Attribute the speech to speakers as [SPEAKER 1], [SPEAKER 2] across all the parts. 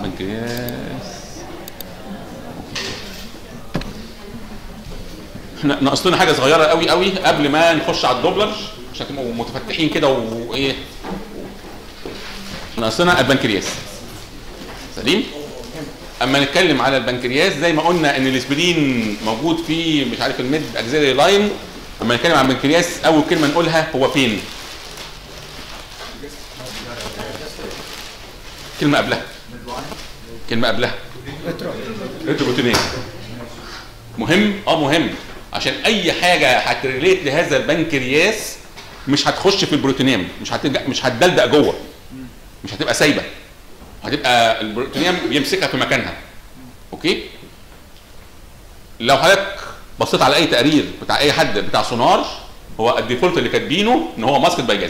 [SPEAKER 1] بنكرياس احنا ناقص لنا حاجه صغيره قوي قوي قبل ما نخش على الدوبلر عشان تبقوا متفتحين كده وايه ناقص لنا البنكرياس سليم اما نتكلم على البنكرياس زي ما قلنا ان الاسبرين موجود في مش عارف الميد اكزيلري لاين اما نتكلم عن البنكرياس اول كلمه نقولها هو فين كلمه قبلها كلمه قبلها ريتروبروتينيه مهم اه مهم عشان اي حاجه هتريليت لهذا البنكرياس مش هتخش في البروتينيم مش هتلجأ مش هتدلدق جوه مش هتبقى سايبه هتبقى البروتينيم بيمسكها في مكانها اوكي لو حضرتك بصيت على اي تقرير بتاع اي حد بتاع سونار هو الديفولت اللي كاتبينه ان هو ماسك باي جاز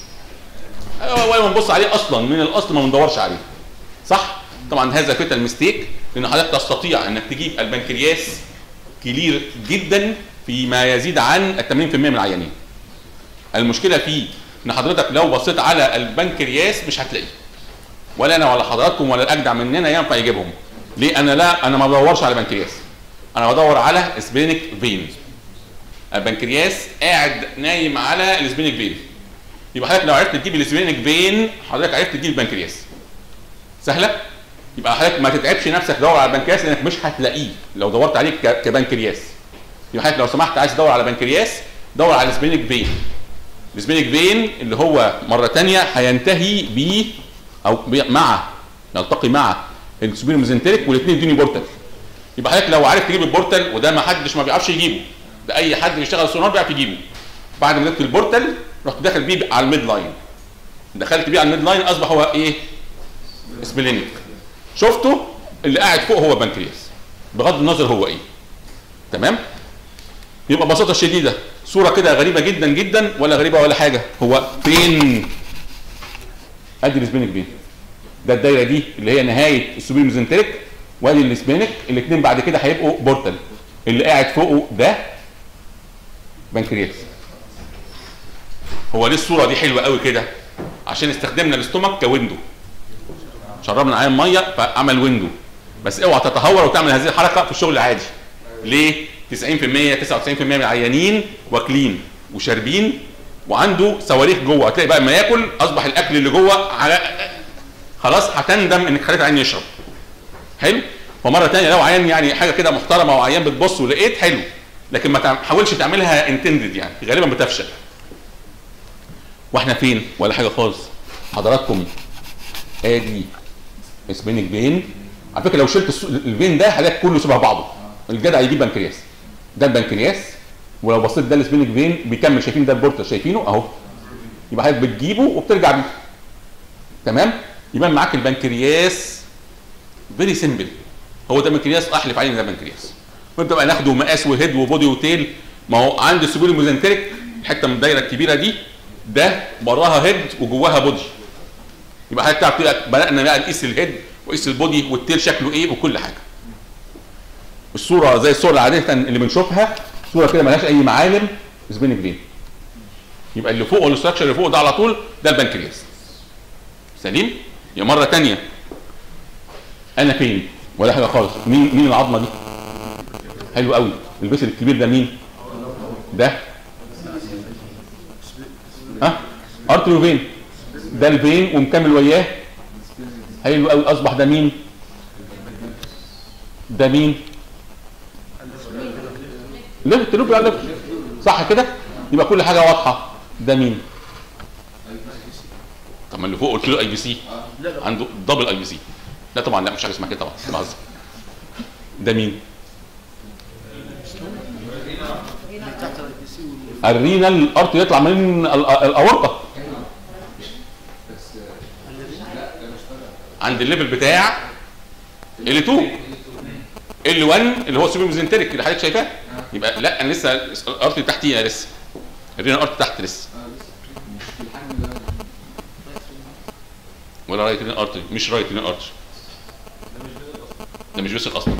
[SPEAKER 1] ولا ما نبص عليه اصلا من الاصل ما بندورش عليه صح طبعا هذا فيتال ميستيك لان حضرتك تستطيع انك تجيب البنكرياس كلير جدا فيما يزيد عن 80% من العيانين المشكله فيه ان حضرتك لو بصيت على البنكرياس مش هتلاقيه ولا انا ولا حضراتكم ولا الاجدع مننا ينفع يجيبهم ليه انا لا انا ما بدورش على بنكرياس انا بدور على سبينيك فين البنكرياس قاعد نايم على السبينيك فين يبقى حضرتك لو عرفت تجيب السبينيك فين حضرتك عرفت تجيب البنكرياس سهله يبقى حضرتك ما تتعبش نفسك تدور على البنكرياس لانك مش هتلاقيه لو دورت عليه ك- كبنكرياس يبقى حضرتك لو سمحت عايز تدور على بنكرياس دور على السبينيك فين السبينيك فين اللي هو مره ثانيه هينتهي ب او بي- مع يلتقي مع السبينو ميزنتريك والاثنين يدوني بورتال يبقى حضرتك لو عرفت تجيب البورتال وده ما حدش ما بيعرفش يجيبه ده اي حد بيشتغل سونار بيعرف يجيبه بعد ما جبت البورتال رحت داخل بيه على الميد لاين دخلت بيه على الميد لاين اصبح هو ايه سبلينيك شفته اللي قاعد فوق هو بنكرياس بغض النظر هو ايه تمام يبقى ببساطه شديده صوره كده غريبه جدا جدا ولا غريبه ولا حاجه هو فين ادي السبينك فين ده الدايره دي اللي هي نهايه السوبر ميزنتريك وادي السبينك الاثنين بعد كده هيبقوا بورتال اللي قاعد فوقه ده بنكرياس هو ليه الصوره دي حلوه قوي كده عشان استخدمنا الاستومك كويندو شربنا عين ميه فعمل ويندو بس اوعى تتهور وتعمل هذه الحركه في الشغل العادي ليه 90% 99% من العيانين واكلين وشاربين وعنده صواريخ جوه هتلاقي بقى لما ياكل اصبح الاكل اللي جوه على خلاص هتندم انك خليت عين يشرب حلو فمره ثانيه لو عيان يعني حاجه كده محترمه وعيان بتبص ولقيت حلو لكن ما تحاولش تعملها انتندد يعني غالبا بتفشل واحنا فين ولا حاجه خالص حضراتكم ادي سبينك فين على فكره لو شلت الس- الفين ده هلاقي كله شبه بعضه الجدع يجيب بنكرياس ده البنكرياس ولو بصيت ده السبينك فين بيكمل شايفين ده البورتر شايفينه اهو يبقى حضرتك بتجيبه وبترجع بيه تمام يبقى معاك البنكرياس فيري سيمبل هو ده بنكرياس احلف عليه ان ده بنكرياس وانت بقى ناخده مقاس وهيد وبودي وتيل ما هو عند السبيل الميزنتريك الحته من الدايره الكبيره دي ده براها هيد وجواها بودي يبقى حضرتك تعرف تبقى بدانا بقى نقيس الهيد وقيس البودي والتيل شكله ايه وكل حاجه الصوره زي الصوره العاديه اللي بنشوفها صوره كده ملهاش اي معالم سبينك فين يبقى اللي فوق الاستراكشر اللي فوق ده على طول ده البنكرياس سليم يا مره تانية انا فين ولا حاجه خالص مين مين العظمه دي حلو قوي البسل الكبير ده مين ده ها ارتريو فين ده الفين ومكمل وياه حلو قوي اصبح ده مين ده مين ليفت لوب على ليفت صح كده يبقى كل حاجه واضحه ده مين طب ما اللي فوق قلت له اي بي سي عنده دبل اي بي سي لا طبعا لا مش حاجه اسمها كده طبعا بهزر ده مين الرينال ارت يطلع من ال- الاورطه عند الليفل بتاع ال 2 ال 1 اللي هو السوبر ميزنتريك اللي حضرتك شايفاه يبقى لا انا لسه الارت تحتيها لسه الرينال ارت تحت لسه ولا رايت رينال ارت مش رايت رينال ارت ده مش بيسك اصلا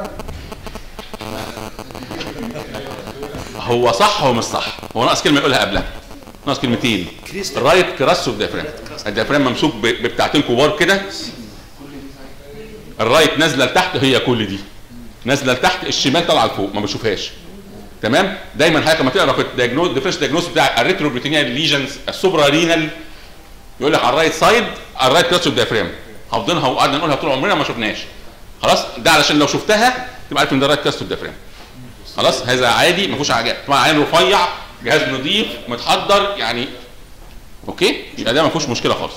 [SPEAKER 1] هو صح هو مش صح هو ناقص كلمه يقولها قبلها ناقص كلمتين الرايت كراس اوف ديافرام الديافرام ممسوك ب- ببتاعتين كبار كده الرايت نازله لتحت هي كل دي نازله لتحت الشمال طالعه لفوق ما بشوفهاش تمام دايما حضرتك لما تقرا في الدياجنوز ديفرنش دياجنوز بتاع الريتروبروتينيال ليجنز السوبرا رينال يقول لك على الرايت سايد على الرايت كلاتش ديافرام حافظينها وقعدنا نقولها طول عمرنا ما شفناش خلاص ده علشان لو شفتها تبقى عارف ان ده الرايت كلاتش ديافرام خلاص هذا عادي ما فيهوش حاجه طبعا عين رفيع جهاز نظيف متحضر يعني اوكي يبقى ده ما فيهوش مشكله خالص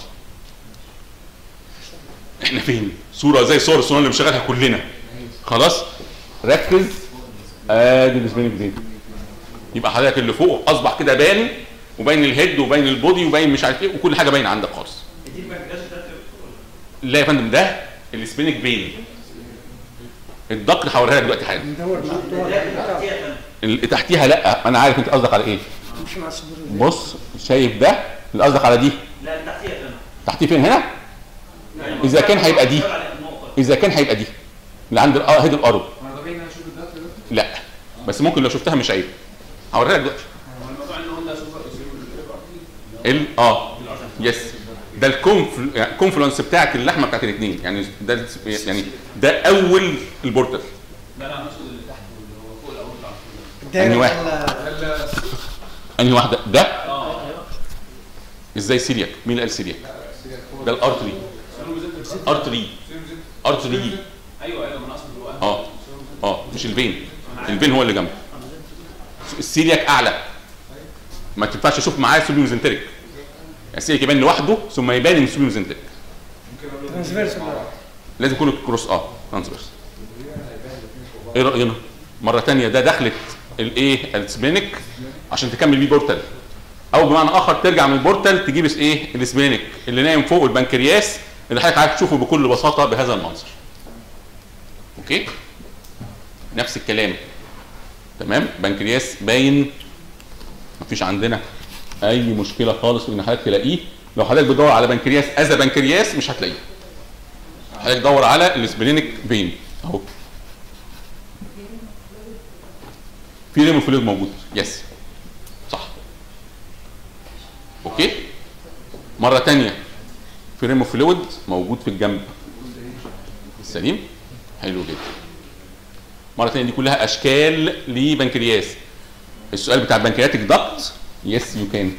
[SPEAKER 1] احنا فين صوره زي صور الصوره اللي مشغلها كلنا خلاص ركز ادي السبيننج دي يبقى حضرتك اللي فوق اصبح كده باين وباين الهيد وباين البودي وباين مش عارف ايه وكل حاجه باينه عندك خالص
[SPEAKER 2] دي البنكرياس بتاعت
[SPEAKER 1] لا يا فندم ده السبيننج بين الدقر هوريها لك دلوقتي حالا
[SPEAKER 3] ندور مع الدور
[SPEAKER 1] اللي تحتيها لا انا عارف انت قصدك على ايه
[SPEAKER 3] مش مع الصدور
[SPEAKER 1] بص شايف ده اللي قصدك على دي
[SPEAKER 2] لا اللي تحتيها كمان
[SPEAKER 1] تحتيه فين هنا إذا كان هيبقى دي. اذا كان هيبقى دي اللي عند الأ- هيد الارض
[SPEAKER 4] انا طبيعي ان انا اشوف الداتا ده
[SPEAKER 1] لا بس ممكن لو شفتها مش عيب هوريها لك دلوقتي
[SPEAKER 4] هو الموضوع ان قلنا سوبر اسير
[SPEAKER 1] ال اه يس ده الكونفلونس بتاعت اللحمه بتاعت الاثنين يعني ده يعني ده اول البورتال
[SPEAKER 4] لا انا اقصد اللي تحت واللي هو فوق الاول بتاع
[SPEAKER 3] الدايره
[SPEAKER 1] أنهي واحد؟
[SPEAKER 3] ولا
[SPEAKER 1] انهي واحده ده
[SPEAKER 4] اه
[SPEAKER 1] ازاي سيرياك مين اللي قال سيرياك ده الارتري ارتري ارتري
[SPEAKER 4] ايوه ايوه من اصل هو
[SPEAKER 1] اه اه مش الفين الفين هو اللي جنبه السيلياك اعلى ما تنفعش اشوف معاه سوبيوزنتريك السيلياك يبان لوحده ثم يبان ان سوبيوزنتريك
[SPEAKER 3] ترانسفيرس
[SPEAKER 1] لازم يكون كروس اه ترانسفيرس ايه راينا مره تانية ده دخلت الايه السبينك عشان تكمل بيه بورتال او بمعنى اخر ترجع من البورتال تجيب اس- ايه السبينك اللي نايم فوق البنكرياس اللي حضرتك عارف تشوفه بكل بساطه بهذا المنظر اوكي نفس الكلام تمام بنكرياس باين مفيش عندنا اي مشكله خالص في ان حضرتك تلاقيه لو حضرتك بتدور على بنكرياس اذا بنكرياس مش هتلاقيه حضرتك دور على السبلينيك فين اهو في ريمو فلويد موجود يس صح اوكي مره تانية في ريمو فلويد موجود في الجنب سليم حلو جدا مره تانية دي كلها اشكال لبنكرياس السؤال بتاع البنكرياتيك دكت يس يو كان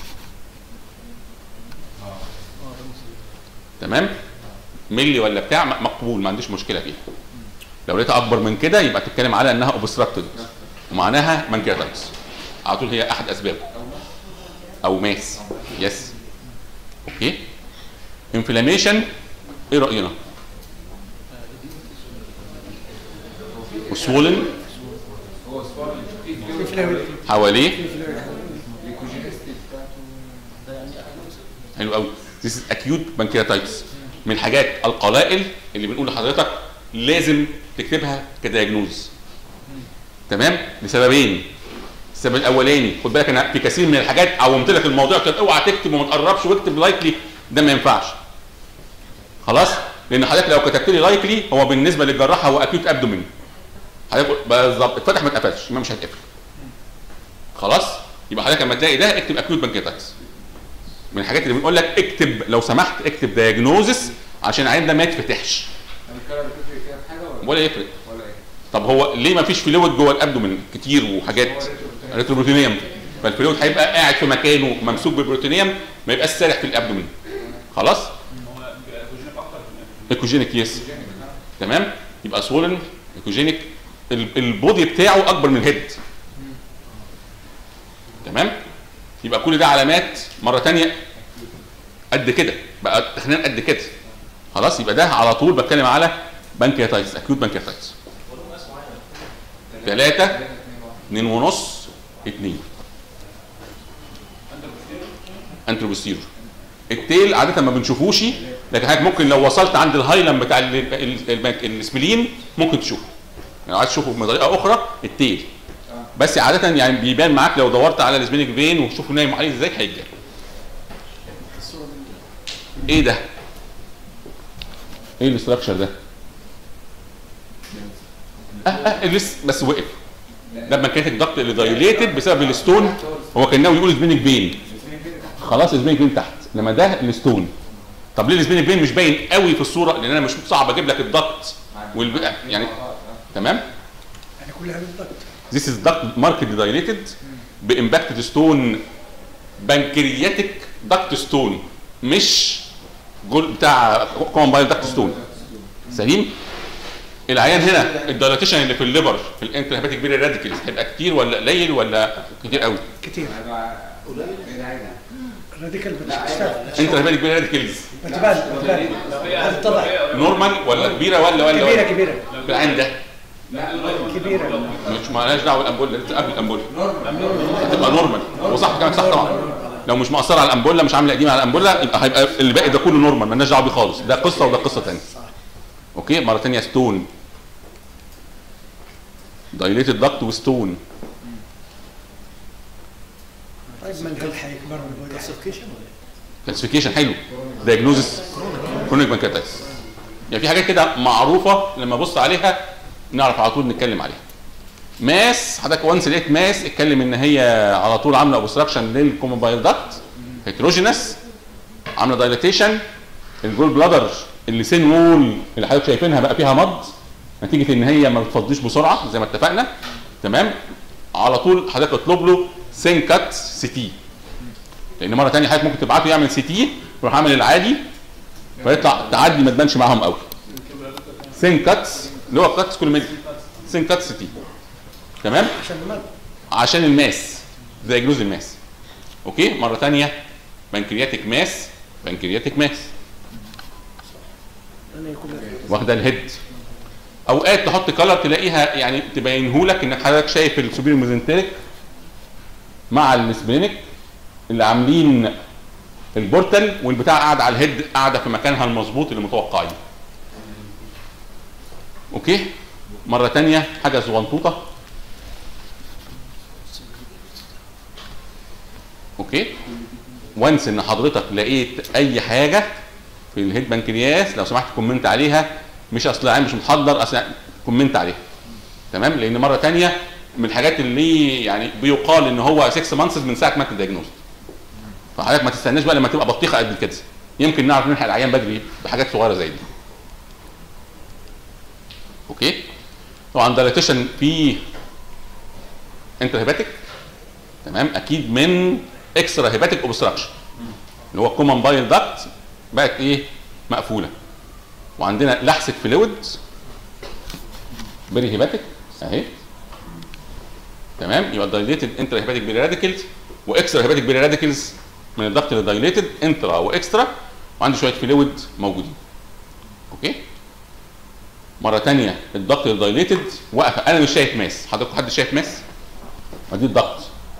[SPEAKER 1] تمام ملي ولا بتاع م- مقبول ما عنديش مشكله فيه لو لقيتها اكبر من كده يبقى تتكلم على انها اوبستراكتد ومعناها بنكرياتايتس على طول هي احد اسبابه او ماس يس اوكي انفلاميشن ايه راينا وسولن
[SPEAKER 4] هو سبار في
[SPEAKER 3] في فلاوي
[SPEAKER 1] حواليه
[SPEAKER 3] في فلاوي
[SPEAKER 4] الكوجينستي بتاعته
[SPEAKER 1] حلو قوي This is acute pancreatitis من الحاجات القلائل اللي بنقول لحضرتك لازم تكتبها كدياجنوز تمام لسببين السبب الاولاني خد بالك انا في كثير من الحاجات عومت لك الموضوع كده اوعى تكتب وما تقربش واكتب لايكلي ده ما ينفعش خلاص لان حضرتك لو كتبت لي لايكلي هو بالنسبه للجراح هو اكيوت ابدومين حضرتك بالظبط اتفتح ما اتقفلش ما مش هيتقفل خلاص يبقى حضرتك لما تلاقي ده اكتب اكيوت بانكيتايتس من الحاجات اللي بنقول لك اكتب لو سمحت اكتب دايجنوزس عشان العين ده ما يتفتحش
[SPEAKER 4] هل الكلام بتفرق فيها في حاجه ولا
[SPEAKER 1] ولا يفرق
[SPEAKER 4] ولا ايه؟
[SPEAKER 1] طب هو ليه ما فيش فلويد جوه الابدومين كتير وحاجات
[SPEAKER 4] هو ريتروبروتين.
[SPEAKER 1] ريتروبروتينيوم فالفلويد هيبقى قاعد في مكانه ممسوك بالبروتينيوم ما يبقاش سارح في الابدومين خلاص
[SPEAKER 4] هو كوجينيك اكتر من
[SPEAKER 1] ايكوجينيك يس تمام يبقى سولن ايكوجينيك ال- البودي بتاعه اكبر من الهيد تمام يبقى كل ده علامات مره تانية قد كده بقى تخنان قد كده خلاص يبقى ده على طول بتكلم على بانكياتايتس اكيوت بانكياتايتس ثلاثة اتنين ونص اتنين انتروبوستيرو التيل عادة ما بنشوفوش لكن حضرتك ممكن لو وصلت عند الهايلاند بتاع ال- ال- ال- السبلين ممكن تشوفه يعني عايز تشوفه بطريقة أخرى التيل بس عادة يعني بيبان معاك لو دورت على السبينيك فين وشوفه نايم عليه ازاي هيجي ايه ده؟ ايه الاستراكشر ده؟ اه اه لسه بس وقف ده لما كانت الضغط اللي دايليتد بسبب الستون هو كان ناوي يقول سبينيك فين خلاص سبينيك فين تحت لما ده الستون طب ليه السبيننج بين مش باين قوي في الصوره لان انا مش صعب اجيب لك الضغط والب... يعني تمام
[SPEAKER 3] يعني كلها بالضبط
[SPEAKER 1] This is duct markedly dilated بامباكتد ستون بنكرياتيك دكت ستون مش جول بتاع كومن بايل دكت ستون سليم العيان هنا الدايلاتيشن اللي في الليبر في الانترهيباتيك بيري راديكلز هيبقى كتير ولا قليل ولا كتير قوي
[SPEAKER 3] كتير
[SPEAKER 4] هيبقى قليل عادي
[SPEAKER 3] الراديكال
[SPEAKER 4] لا،
[SPEAKER 3] بتشتغل
[SPEAKER 1] انترهيباتيك بيري راديكلز
[SPEAKER 3] بتبان بتبان هذا طبعا
[SPEAKER 1] نورمال ولا كبيره ولا ولا
[SPEAKER 3] كبيره
[SPEAKER 1] ولا
[SPEAKER 3] كبيره
[SPEAKER 1] في العين ده
[SPEAKER 4] لا
[SPEAKER 3] كبيره
[SPEAKER 1] مش مالهاش دعوه بالامبولا لسه قبل الامبولا هتبقى نورمال وصح كلامك صح طبعا لو مش مأثر على الامبولا مش عامل قديم على الامبولا يبقى هيبقى اللي باقي ده كله نورمال مالناش دعوه بيه خالص ده قصه وده قصه ثانيه اوكي مره ثانيه ستون دايليتد دكت وستون
[SPEAKER 3] طيب ما الهل حيكبر كلاسيفيكيشن
[SPEAKER 1] كلاسيفيكيشن حلو دايجنوزس كرونيك بانكرياتايتس يعني في حاجات كده معروفه لما ابص عليها نعرف على طول نتكلم عليها ماس حضرتك وانس لقيت ماس اتكلم ان هي على طول عامله اوبستراكشن للكومن بايل داكت هيتروجينس عامله دايليتيشن الجول بلادر اللي سين وول اللي حضرتك شايفينها بقى فيها مض نتيجه ان هي ما بتفضيش بسرعه زي ما اتفقنا تمام على طول حضرتك اطلب له سين كات سي تي لان مره ثانيه حضرتك ممكن تبعته يعمل سي تي يروح عامل العادي فيطلع تعدي ما تبانش معاهم قوي سين كاتس اللي هو كاتس كل ميدي سين كاتس سي تي تمام
[SPEAKER 3] عشان المال
[SPEAKER 1] عشان الماس دايجنوز الماس اوكي مره ثانيه بنكرياتيك ماس بنكرياتيك ماس
[SPEAKER 3] انا يكون
[SPEAKER 1] واخده الهيد اوقات تحط كلر تلاقيها يعني تبينه لك انك حضرتك شايف السوبيريور ميزنتريك مع السبلينك اللي عاملين البورتال والبتاع قاعد على الهيد قاعده في مكانها المظبوط اللي متوقعين اوكي مره تانية حاجه صغنطوطه اوكي وانس ان حضرتك لقيت اي حاجه في الهيد بنكرياس لو سمحت كومنت عليها مش اصل العين مش متحضر اصل كومنت عليها تمام لان مره تانية من الحاجات اللي يعني بيقال ان هو 6 مانثس من ساعه ما انت دايجنوز فحضرتك ما تستناش بقى لما تبقى بطيخه قد كده يمكن نعرف نلحق العيان بدري بحاجات صغيره زي دي اوكي طبعا دايليتيشن في انتر هيباتيك تمام اكيد من اكسترا هيباتيك اوبستراكشن اللي هو الكومن بايل داكت بقت ايه مقفوله وعندنا لحسه فلويد بيري هيباتيك اهي تمام يبقى دايليتد انترا هيباتيك بيري راديكلز واكسترا هيباتيك بيري راديكلز من الضغط للدايليتد انترا واكسترا وعندي شويه فلويد موجودين اوكي مره ثانيه الضغط للدايليتد واقفه انا مش شايف ماس حضرتك حد شايف ماس ما دي الضغط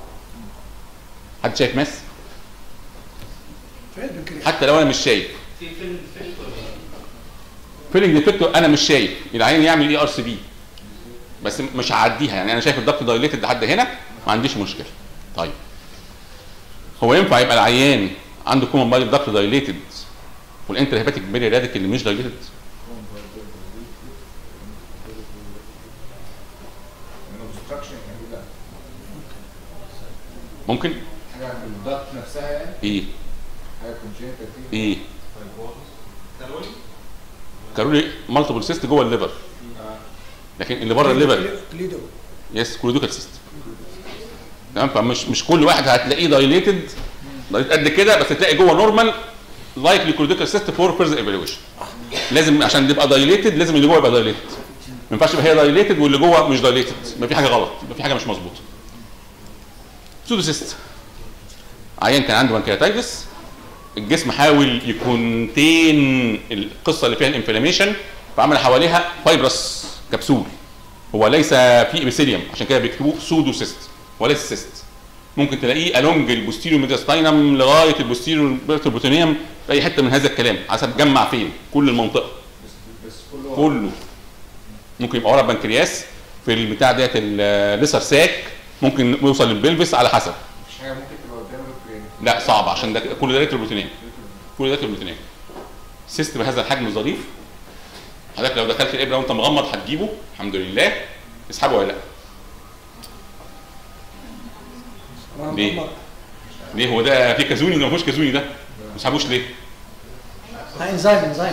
[SPEAKER 1] حد شايف ماس
[SPEAKER 3] فين البنكرياس
[SPEAKER 1] حتى لو انا مش شايف
[SPEAKER 2] في فيلم فيلم
[SPEAKER 1] فيلنج ديفكتور انا مش شايف العين يعمل اي ار سي بي بس مش هعديها يعني انا شايف الضغط دايليتد لحد هنا ما عنديش مشكله طيب هو ينفع يبقى العيان عنده كومن بايل ضغط دايليتد والانتر هيباتيك بيري راديك اللي مش دايليتد
[SPEAKER 4] obstruction يعني لا
[SPEAKER 1] ممكن
[SPEAKER 4] حاجه في الضغط نفسها يعني
[SPEAKER 1] ايه
[SPEAKER 4] حاجه كونجنتال فيه
[SPEAKER 1] ايه كارولي مالتيبل سيست جوه الليفر لكن اللي بره الليفر
[SPEAKER 3] كليدو
[SPEAKER 1] يس كلودوكال سيست تمام فمش مش كل واحد هتلاقيه دايليتد قد كده بس تلاقي جوه نورمال لايكلي كلودوكال سيست فور فيرز ايفالويشن لازم عشان تبقى دايليتد لازم اللي جوه يبقى دايليتد ما ينفعش يبقى هي دايليتد واللي جوه مش دايليتد يبقى في حاجه غلط يبقى في حاجه مش مظبوطه سودو سيست عيان كان عنده بنكرياتايتس الجسم حاول يكونتين القصه اللي فيها الانفلاميشن فعمل حواليها فايبرس كبسول هو ليس في ابيثيليوم عشان كده بيكتبوه سودو سيست وليس سيست ممكن تلاقيه الونج البوستيريو ميدياستاينم لغايه البوستيريو بروتونيوم في اي حته من هذا الكلام على حسب جمع فين كل المنطقه
[SPEAKER 4] بس كله
[SPEAKER 1] كله ممكن يبقى ورا البنكرياس في البتاع ديت الليسر ساك ممكن يوصل للبلفس على حسب
[SPEAKER 4] مش حاجه ممكن تبقى قدام الركبين
[SPEAKER 1] لا صعب عشان ده كل ده ريتروبروتينيم كل ده ريتروبروتينيم سيست بهذا الحجم الظريف حضرتك لو دخلت الابره وانت مغمض هتجيبه الحمد لله اسحبه ولا لا ليه؟ ليه هو ده في كازوني ولا ما فيهوش كازوني ده؟ ما تسحبوش ليه؟
[SPEAKER 3] ها انزايم انزايم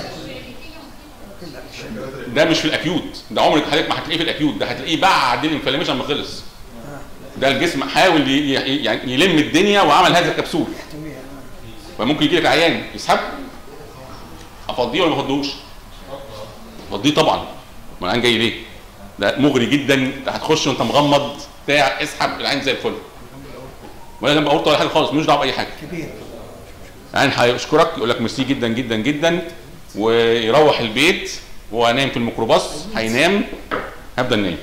[SPEAKER 1] ده مش في الاكيوت ده عمرك حضرتك ما هتلاقيه في الاكيوت ده هتلاقيه بعد الانفلاميشن ما خلص ده الجسم حاول ي- ي- يعني يلم الدنيا وعمل هذا الكبسول
[SPEAKER 3] يحتويها
[SPEAKER 1] فممكن يجي لك عيان يسحب افضيه ولا ما افضيهوش؟ افضيه طبعا ما العيان جاي ليه؟ ده مغري جدا انت هتخش وانت مغمض بتاع اسحب العين زي الفل ولا جنب اورطه ولا حاجه خالص ملوش دعوه باي حاجه
[SPEAKER 3] كبير
[SPEAKER 1] يعني هيشكرك يقول لك ميرسي جدا جدا جدا ويروح البيت وهو نايم في الميكروباص هينام هبدا نايم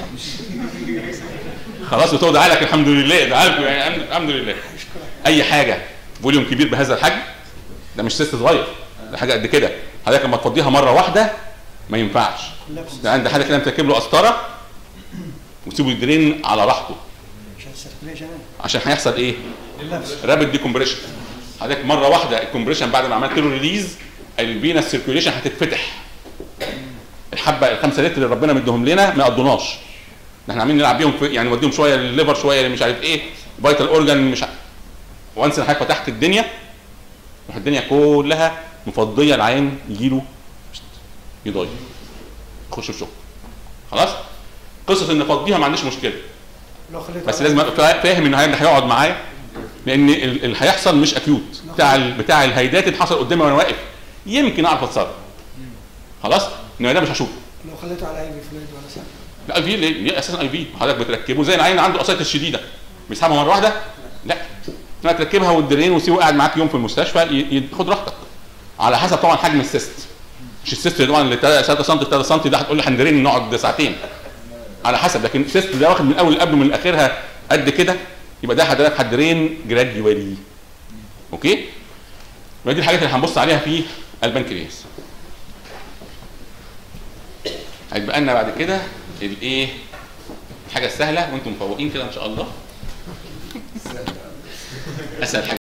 [SPEAKER 1] خلاص وتقعد لك الحمد لله ده عارف يعني الحمد لله اي حاجه فوليوم كبير بهذا الحجم ده مش سيست صغير ده حاجه قد كده حضرتك لما تفضيها مره واحده ما ينفعش
[SPEAKER 3] لبس
[SPEAKER 1] ده عند حضرتك كده تركب له قسطره وتسيبه يدرين على راحته
[SPEAKER 3] عشان السيركيليشن
[SPEAKER 1] عشان هيحصل ايه؟
[SPEAKER 3] اللبس
[SPEAKER 1] رابid ديكمبريشن حضرتك مره واحده الكمبريشن بعد ما عملت له ريليز الفينا سيركيوليشن هتتفتح الحبه الخمسه لتر اللي ربنا مديهم لنا ما يقضوناش ده احنا عاملين نلعب بيهم في يعني نوديهم شويه للليفر شويه مش عارف ايه فيتال اورجان مش عارف وانس ان حضرتك فتحت الدنيا راح الدنيا كلها مفضيه العين يجي له يضايق يخش في شغل خلاص قصه ان فضيها ما عنديش مشكله
[SPEAKER 3] لو خليته
[SPEAKER 1] بس
[SPEAKER 3] على-
[SPEAKER 1] لازم ابقى فا- فاهم ان هيبدا هيقعد معايا لان ال- اللي هيحصل مش اكيوت بتاع ال- بتاع الهيدات اللي حصل قدامي وانا واقف يمكن اعرف اتصرف خلاص انما ده مش هشوفه
[SPEAKER 3] لو خليته على اي فلويد ولا سام
[SPEAKER 1] لا اي في ليه ليه اساسا اي في حضرتك بتركبه زي العين عنده قصيته الشديده بيسحبها مره واحده لا انما تركبها والدرين وتسيبه قاعد معاك يوم في المستشفى ي- ياخد راحتك على حسب طبعا حجم السيست مش السيست طبعا اللي 3 سم 3 سم ده هتقول لي هندرين نقعد ساعتين على حسب لكن السيست ده واخد من اول قبل من اخرها قد كده يبقى ده حضرتك هتدرين جراديوالي اوكي يبقى دي الحاجات اللي هنبص عليها في البنكرياس هيبقى لنا بعد كده الايه الحاجه السهله وانتم مفوقين كده ان شاء الله اسهل حاجه